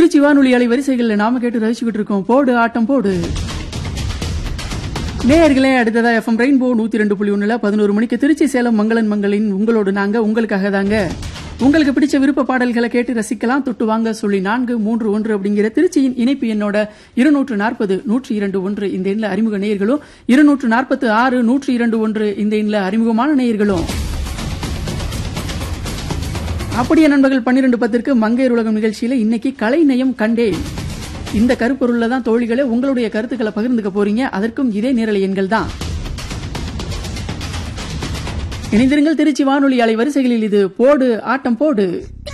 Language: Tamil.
திருச்சி வானொலி அலை வரிசைகளில் நாம கேட்டு ரசிச்சுக்கிட்டு இருக்கோம் போடு ஆட்டம் போடு நேயர்களே அடுத்ததா எஃப்எம் ரெயின்போ நூத்தி ரெண்டு புள்ளி ஒண்ணுல பதினோரு மணிக்கு திருச்சி சேலம் மங்களன் மங்களின் உங்களோடு நாங்க உங்களுக்காக தாங்க உங்களுக்கு பிடிச்ச விருப்ப பாடல்களை கேட்டு ரசிக்கலாம் தொட்டு வாங்க சொல்லி நான்கு மூன்று ஒன்று அப்படிங்கிற திருச்சியின் இணைப்பு எண்ணோட இருநூற்று நாற்பது நூற்றி இரண்டு ஒன்று இந்த எண்ணில் அறிமுக நேயர்களும் இருநூற்று நாற்பத்து ஆறு நூற்றி இரண்டு ஒன்று இந்த எண்ணில் அறிமுகமான நேயர்களும் அப்படியே நண்பர்கள் பன்னிரண்டு பத்திற்கு மங்கையர் உலகம் நிகழ்ச்சியில இன்னைக்கு கலை நயம் கண்டேன் இந்த கருப்பொருள்ல தான் தோழிகளே உங்களுடைய கருத்துக்களை பகிர்ந்துக்க போறீங்க அதற்கும் இதே நேரலை எண்கள் தான் இணைந்திருங்கள் திருச்சி வானொலி அலை வரிசைகளில் இது போடு ஆட்டம் போடு